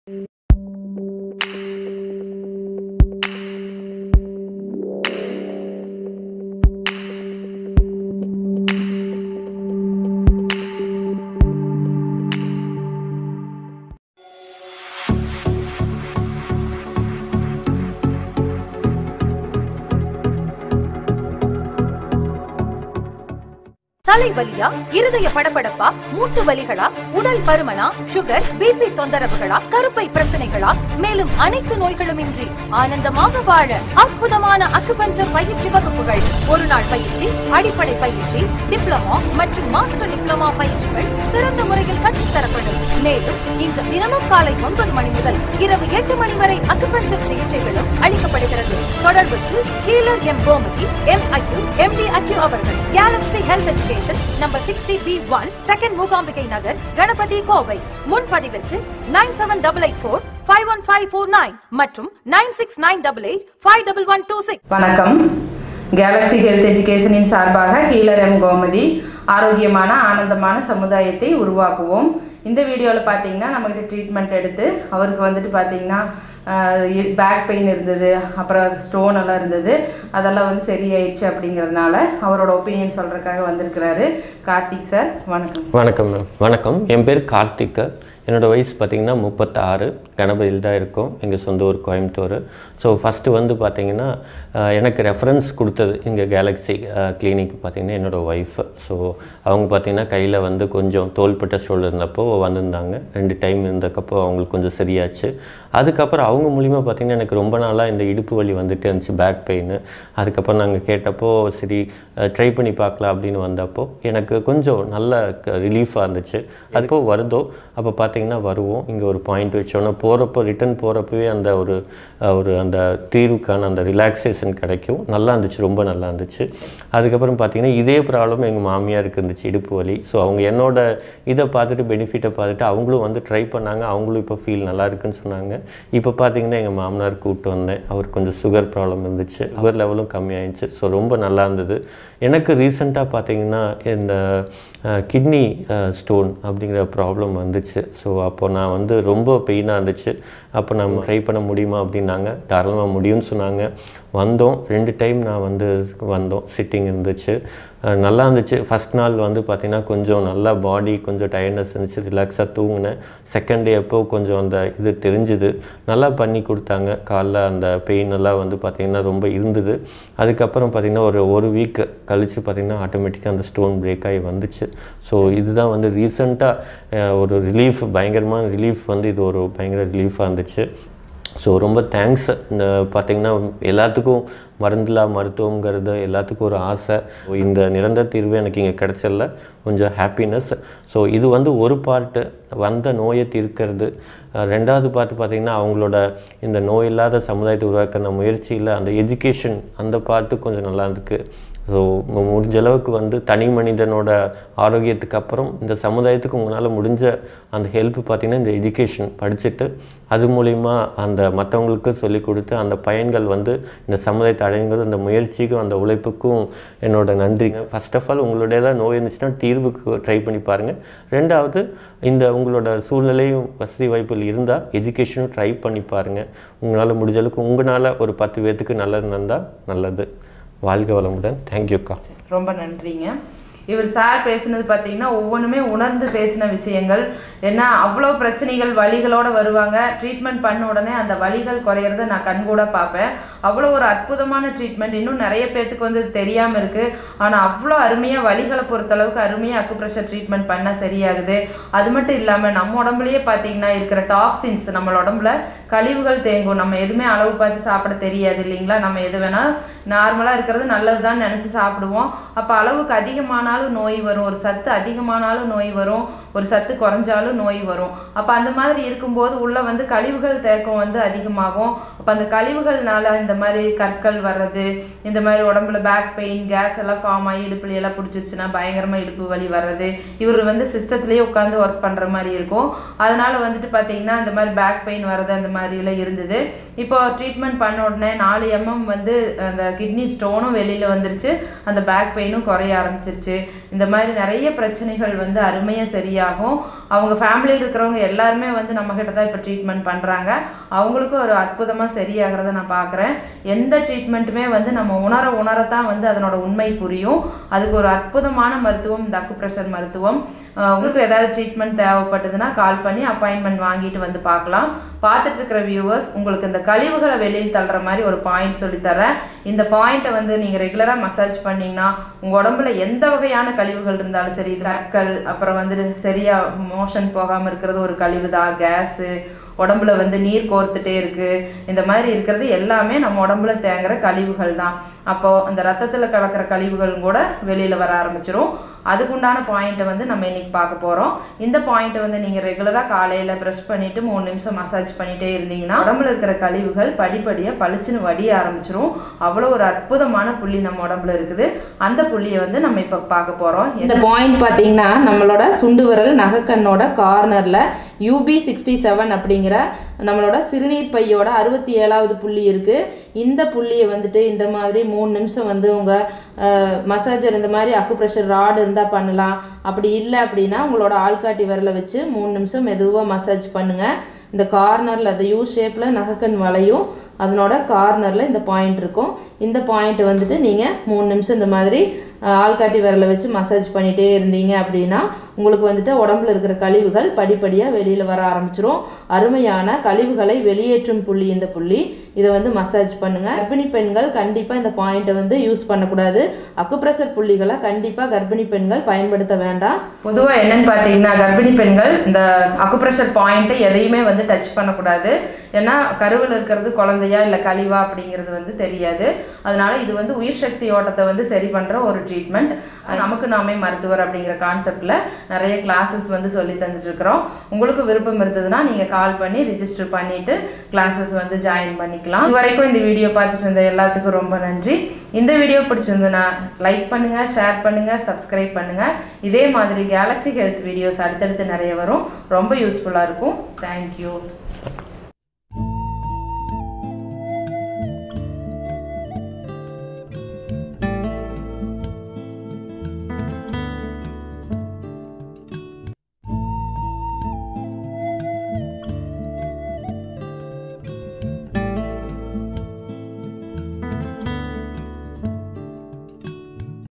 தலைவலியா இருதய படபடப்பா மூட்டு வலிகளா உடல் பருமனா சுகர் பிபி தொந்தரவுகளா கருப்பை பிரச்சனைகளா மேலும் அனைத்து நோய்களுமின்றி ஆனந்தமாக வாழ அற்புதமான அக்குபஞ்சர் பயிற்சி வகுப்புகள் ஒரு நாள் பயிற்சி அடிப்படை பயிற்சி டிப்ளமோ மற்றும் மாஸ்டர் டிப்ளமா பயிற்சிகள் சிறந்த முறையில் கற்றுத்தரப்படும் மேலும் இங்கு தினமும் காலை ஒன்பது மணி முதல் இரவு எட்டு மணி வரை அக்குபஞ்சர் சிகிச்சைகளும் அளிக்கப்படுகிறது தொடர்புக்கு healer M Gomathi M acu M D acu அவர்கள் Galaxy Health Education number sixty B one second Mookambigai Nagar Ganapathy Kovai முன்பதிவிற்கு nine seven double eight four five one five four nine மற்றும் nine six nine double eight five double one two six வணக்கம் Galaxy Health எஜுகேஷனின் சார்பாக healer M Gomathi ஆரோக்கியமான ஆனந்தமான சமுதாயத்தை உருவாக்குவோம் இந்த வீடியோவில் பார்த்தீங்கன்னா நம்மகிட்ட ட்ரீட்மெண்ட் எடுத்து அவருக்கு வந்துட்டு பார்த்தீங்கன்னா பேக் பெயின் இருந்தது அப்புறம் ஸ்டோன் எல்லாம் இருந்தது அதெல்லாம் வந்து சரியாயிடுச்சு அப்படிங்கிறதுனால அவரோட ஒப்பீனியன் சொல்கிறதுக்காக வந்திருக்கிறாரு கார்த்திக் சார் வணக்கம் வணக்கம் மேம் வணக்கம் என் பேர் கார்த்திக் என்னோடய வயசு பார்த்திங்கன்னா முப்பத்தாறு கணபதியில் தான் இருக்கும் எங்கள் சொந்த ஊர் கோயம்புத்தூர் ஸோ ஃபஸ்ட்டு வந்து பார்த்திங்கன்னா அஹ், எனக்கு ரெஃபரன்ஸ் கொடுத்தது இங்கே கேலக்ஸி கிளினிக் பார்த்திங்கன்னா என்னோடய ஒய்ஃப் ஸோ அவங்க பார்த்திங்கன்னா கையில் வந்து கொஞ்சம் தோள்பட்ட ஸ்டோல் இருந்தப்போ வந்திருந்தாங்க ரெண்டு டைம் இருந்தக்கப்போ அவங்களுக்கு கொஞ்சம் சரியாச்சு அதுக்கப்புறம் அவங்க மூலிமா பார்த்திங்கன்னா எனக்கு ரொம்ப நாளாக இந்த இடுப்பு வலி வந்துட்டு இருந்துச்சு பேக் பெயின் அதுக்கப்புறம் நாங்கள் கேட்டப்போ சரி ட்ரை பண்ணி பார்க்கலாம் அப்படின்னு வந்தப்போ எனக்கு கொஞ்சம் நல்ல ரிலீஃபாக இருந்துச்சு அதுப்போ வருதோ அப்போ பார்த்தீங்கன்னா வருவோம் இங்கே ஒரு பாயிண்ட் வச்சோன்னா போகிறப்போ ரிட்டர்ன் போகிறப்பவே அந்த ஒரு அஹ், ஒரு அந்த தீர்வுக்கான அந்த ரிலாக்ஸேஷன் கிடைக்கும் நல்லா இருந்துச்சு ரொம்ப நல்லா இருந்துச்சு அதுக்கப்புறம் பார்த்தீங்கன்னா இதே ப்ராப்ளம் எங்கள் மாமியாருக்கு இருந்துச்சு இடுப்பு வலி ஸோ அவங்க என்னோட இதை பார்த்துட்டு பெனிஃபிட்டை பார்த்துட்டு அவங்களும் வந்து ட்ரை பண்ணாங்க அவங்களும் இப்போ ஃபீல் நல்லா இருக்குன்னு சொன்னாங்க இப்போ பார்த்தீங்கன்னா எங்கள் மாமனார் கூப்பிட்டு வந்தேன் அவருக்கு கொஞ்சம் சுகர் ப்ராப்ளம் இருந்துச்சு சுகர் லெவலும் கம்மியாயிடுச்சு ஸோ ரொம்ப நல்லா இருந்தது எனக்கு ரீசெண்டாக பார்த்தீங்கன்னா இந்த கிட்னி ஸ்டோன் அப்படிங்கிற ப்ராப்ளம் வந்துச்சு ஸோ அப்போ நான் வந்து ரொம்ப பெயினாக இருந்துச்சு அப்போ நம்ம ட்ரை பண்ண முடியுமா அப்படின்னாங்க தாராளமாக முடியும்னு சொன்னாங்க வந்தோம் ரெண்டு டைம் நான் வந்து வந்தோம் சிட்டிங் இருந்துச்சு அஹ் நல்லா இருந்துச்சு ஃபஸ்ட் நாள் வந்து பார்த்திங்கன்னா கொஞ்சம் நல்லா பாடி கொஞ்சம் டயர்ட்னஸ் இருந்துச்சு ரிலாக்ஸாக தூங்கினேன் செகண்ட் டே அப்போ கொஞ்சம் அந்த இது தெரிஞ்சுது நல்லா பண்ணி கொடுத்தாங்க காலைல அந்த பெயின் எல்லாம் வந்து பார்த்திங்கன்னா ரொம்ப இருந்தது அதுக்கப்புறம் பார்த்திங்கன்னா ஒரு ஒரு வீக் கழித்து பார்த்திங்கன்னா ஆட்டோமேட்டிக்காக அந்த ஸ்டோன் பிரேக் ஆகி வந்துச்சு ஸோ இதுதான் வந்து ரீசண்டாக ஒரு ரிலீஃப் பயங்கரமான ரிலீஃப் வந்து இது ஒரு பயங்கர ரிலீஃபாக இருந்துச்சு ஸோ ரொம்ப தேங்க்ஸ் இந்த பார்த்திங்கன்னா எல்லாத்துக்கும் மருந்தில்லா மருத்துவங்கிறது எல்லாத்துக்கும் ஒரு ஆசை இந்த நிரந்தர தீர்வு எனக்கு இங்கே கிடைச்சதில்ல கொஞ்சம் ஹாப்பினஸ் ஸோ இது வந்து ஒரு பார்ட்டு வந்த நோயை தீர்க்கிறது அஹ் ரெண்டாவது பார்த்து பார்த்திங்கன்னா அவங்களோட இந்த நோய் இல்லாத சமுதாயத்தை உருவாக்குற முயற்சியில் அந்த எஜுகேஷன் அந்த பார்ட்டு கொஞ்சம் நல்லா இருக்கு ஸோ முடிஞ்ச அளவுக்கு வந்து தனி மனிதனோட ஆரோக்கியத்துக்கு அப்புறம் இந்த சமுதாயத்துக்கு உங்களால் முடிஞ்ச அந்த ஹெல்ப் பார்த்தீங்கன்னா இந்த எஜுகேஷன் படிச்சுட்டு அது மூலிமா அந்த மற்றவங்களுக்கு சொல்லிக் கொடுத்து அந்த பயன்கள் வந்து இந்த சமுதாயத்தை அடையுங்கிறது அந்த முயற்சிக்கும் அந்த உழைப்புக்கும் என்னோட நன்றிங்க ஃபர்ஸ்ட் ஆஃப் ஆல் உங்களுடைய ஏதாவது நோய் இருந்துச்சுன்னா தீர்வுக்கு ட்ரை பண்ணி பாருங்கள் ரெண்டாவது இந்த உங்களோட சூழ்நிலையும் வசதி வாய்ப்புகள் இருந்தால் எஜுகேஷனும் ட்ரை பண்ணி பாருங்கள் உங்களால் முடிஞ்ச அளவுக்கு உங்களால் ஒரு பத்து பேர்த்துக்கு நல்லது நடந்தால் நல்லது வாழ்க வளமுடன் தேங்க்யூக்கா ரொம்ப நன்றிங்க இவர் சார் பேசுனது பார்த்தீங்கன்னா ஒவ்வொன்றுமே உணர்ந்து பேசின விஷயங்கள் ஏன்னா அவ்வளோ பிரச்சனைகள் வலிகளோட வருவாங்க ட்ரீட்மெண்ட் பண்ண உடனே அந்த வலிகள் குறையிறத நான் கண்கூட பார்ப்பேன் அவ்வளோ ஒரு அற்புதமான ட்ரீட்மெண்ட் இன்னும் நிறைய பேர்த்துக்கு வந்து தெரியாமல் இருக்குது ஆனால் அவ்வளோ அருமையாக வலிகளை பொறுத்தளவுக்கு அருமையாக அக்குப்ரெஷர் ட்ரீட்மெண்ட் பண்ணால் சரியாகுது அது மட்டும் இல்லாமல் நம்ம உடம்புலயே பார்த்தீங்கன்னா இருக்கிற டாக்ஸின்ஸ் நம்மளோட உடம்புல கழிவுகள் தேங்கும் நம்ம எதுவுமே அளவு பார்த்து சாப்பிட தெரியாது இல்லைங்களா நம்ம எது வேணால் நார்மலாக இருக்கிறது நல்லது தான் நினச்சி சாப்பிடுவோம் அப்போ அளவுக்கு அதிகமானாலும் நோய் வரும் ஒரு சத்து அதிகமானாலும் நோய் வரும் ஒரு சத்து குறைஞ்சாலும் நோய் வரும் அப்போ அந்த மாதிரி இருக்கும்போது உள்ள வந்து கழிவுகள் தேக்கம் வந்து அதிகமாகும் அப்போ அந்த கழிவுகள்னால இந்த மாதிரி கற்கள் வர்றது இந்த மாதிரி உடம்புல பேக் பெயின் கேஸ் எல்லாம் ஃபார்ம் ஆகி இடுப்புல எல்லாம் பிடிச்சிருச்சுன்னா பயங்கரமாக இடுப்பு வலி வர்றது இவர் வந்து சிஸ்டத்துலேயே உட்காந்து ஒர்க் பண்ணுற மாதிரி இருக்கும் அதனால வந்துட்டு பார்த்தீங்கன்னா இந்த மாதிரி பேக் பெயின் வர்றது அந்த மாதிரிலாம் இருந்தது இப்போ ட்ரீட்மெண்ட் பண்ண உடனே நாலு எம்எம் வந்து அந்த கிட்னி ஸ்டோனும் வெளியில் வந்துருச்சு அந்த பேக் பெயினும் குறைய ஆரம்பிச்சிருச்சு இந்த மாதிரி நிறைய பிரச்சனைகள் வந்து அருமையாக சரியாக சரியாகும் அவங்க ஃபேமிலியில் இருக்கிறவங்க எல்லாருமே வந்து நம்ம கிட்ட தான் இப்போ ட்ரீட்மெண்ட் பண்ணுறாங்க அவங்களுக்கும் ஒரு அற்புதமாக சரியாகிறத நான் பார்க்குறேன் எந்த ட்ரீட்மெண்ட்டுமே வந்து நம்ம உணர உணரத்தான் வந்து அதனோட உண்மை புரியும் அதுக்கு ஒரு அற்புதமான மருத்துவம் இந்த அக்குப்ரெஷர் மருத்துவம் அஹ் உங்களுக்கு ஏதாவது ட்ரீட்மெண்ட் தேவைப்பட்டதுன்னா கால் பண்ணி அப்பாயின்மெண்ட் வாங்கிட்டு வந்து பார்க்கலாம் பார்த்துட்டு இருக்கிற வியூவர்ஸ் உங்களுக்கு இந்த கழிவுகளை வெளியில் தள்ளுற மாதிரி ஒரு பாயிண்ட் சொல்லித்தரேன் இந்த பாயிண்ட்டை வந்து நீங்கள் ரெகுலராக மசாஜ் பண்ணிங்கன்னா உங்கள் உடம்புல எந்த வகையான கழிவுகள் இருந்தாலும் சரி கற்கள் அப்புறம் வந்து சரியாக மோஷன் போகாமல் இருக்கிறது ஒரு கழிவு தான் கேஸு உடம்புல வந்து நீர் கோர்த்துட்டே இருக்கு இந்த மாதிரி இருக்கிறது எல்லாமே நம்ம உடம்புல தேங்குற கழிவுகள் தான் அப்போ அந்த ரத்தத்தில் கலக்கிற கழிவுகள் கூட வெளியில் வர ஆரம்பிச்சிரும் அதுக்குண்டான பாயிண்ட்டை வந்து நம்ம இன்னைக்கு பார்க்க போகிறோம் இந்த பாயிண்ட்டை வந்து நீங்கள் ரெகுலராக காலையில் ப்ரஷ் பண்ணிவிட்டு மூணு நிமிஷம் மசாஜ் பண்ணிகிட்டே இருந்தீங்கன்னா உடம்புல இருக்கிற கழிவுகள் படிப்படியாக பளிச்சுன்னு வடிய ஆரம்பிச்சிரும் அவ்வளோ ஒரு அற்புதமான புள்ளி நம்ம உடம்புல இருக்குது அந்த புள்ளியை வந்து நம்ம இப்போ பார்க்க போகிறோம் இந்த பாயிண்ட் பார்த்தீங்கன்னா நம்மளோட சுண்டு விரல் நகைக்கண்ணோட கார்னரில் யூபி சிக்ஸ்டி செவன் அப்படிங்கிற நம்மளோட சிறுநீர் பையோட அறுபத்தி ஏழாவது புள்ளி இருக்குது இந்த புள்ளியை வந்துட்டு இந்த மாதிரி மூணு நிமிஷம் வந்து உங்கள் மசாஜர் இந்த மாதிரி அக்குப்ரெஷர் ராடு இருந்தால் பண்ணலாம் அப்படி இல்லை அப்படின்னா உங்களோட ஆள்காட்டி விரலை வச்சு மூணு நிமிஷம் மெதுவாக மசாஜ் பண்ணுங்கள் இந்த கார்னரில் அந்த யூ ஷேப்பில் நகைக்கண் வளையும் அதனோட கார்னரில் இந்த பாயிண்ட் இருக்கும் இந்த பாயிண்ட் வந்துட்டு நீங்கள் மூணு நிமிஷம் இந்த மாதிரி அஹ், ஆள்காட்டி விரலை வச்சு மசாஜ் பண்ணிகிட்டே இருந்தீங்க அப்படின்னா உங்களுக்கு வந்துட்டு உடம்புல இருக்கிற கழிவுகள் படிப்படியாக வெளியில் வர ஆரம்பிச்சிரும் அருமையான கழிவுகளை வெளியேற்றும் புள்ளி இந்த புள்ளி இதை வந்து மசாஜ் பண்ணுங்கள் கர்ப்பிணி பெண்கள் கண்டிப்பாக இந்த பாயிண்ட்டை வந்து யூஸ் பண்ணக்கூடாது அக்குப்ரெஷர் புள்ளிகளை கண்டிப்பாக கர்ப்பிணி பெண்கள் பயன்படுத்த வேண்டாம் பொதுவாக என்னன்னு பார்த்தீங்கன்னா கர்ப்பிணி பெண்கள் இந்த அக்குப்ரெஷர் பாயிண்ட்டை எதையுமே வந்து டச் பண்ணக்கூடாது ஏன்னா கருவில் இருக்கிறது குழந்தையா இல்லை கழிவா அப்படிங்கிறது வந்து தெரியாது அதனால இது வந்து உயிர் சக்தி ஓட்டத்தை வந்து சரி பண்ணுற ஒரு ட்ரீட்மெண்ட் நமக்கு நாமே மருத்துவர் அப்படிங்கிற கான்செப்டில் நிறைய கிளாஸஸ் வந்து சொல்லி தந்துட்டு இருக்கிறோம் உங்களுக்கு விருப்பம் இருந்ததுன்னா நீங்கள் கால் பண்ணி ரிஜிஸ்டர் பண்ணிட்டு கிளாஸஸ் வந்து ஜாயின் பண்ணிக்கலாம் இது வரைக்கும் இந்த வீடியோ பார்த்துட்டு இருந்த எல்லாத்துக்கும் ரொம்ப நன்றி இந்த வீடியோ பிடிச்சிருந்ததுன்னா லைக் பண்ணுங்க ஷேர் பண்ணுங்க சப்ஸ்கிரைப் பண்ணுங்க இதே மாதிரி கேலக்ஸி ஹெல்த் வீடியோஸ் அடுத்தடுத்து நிறைய வரும் ரொம்ப யூஸ்ஃபுல்லாக இருக்கும் தேங்க்யூ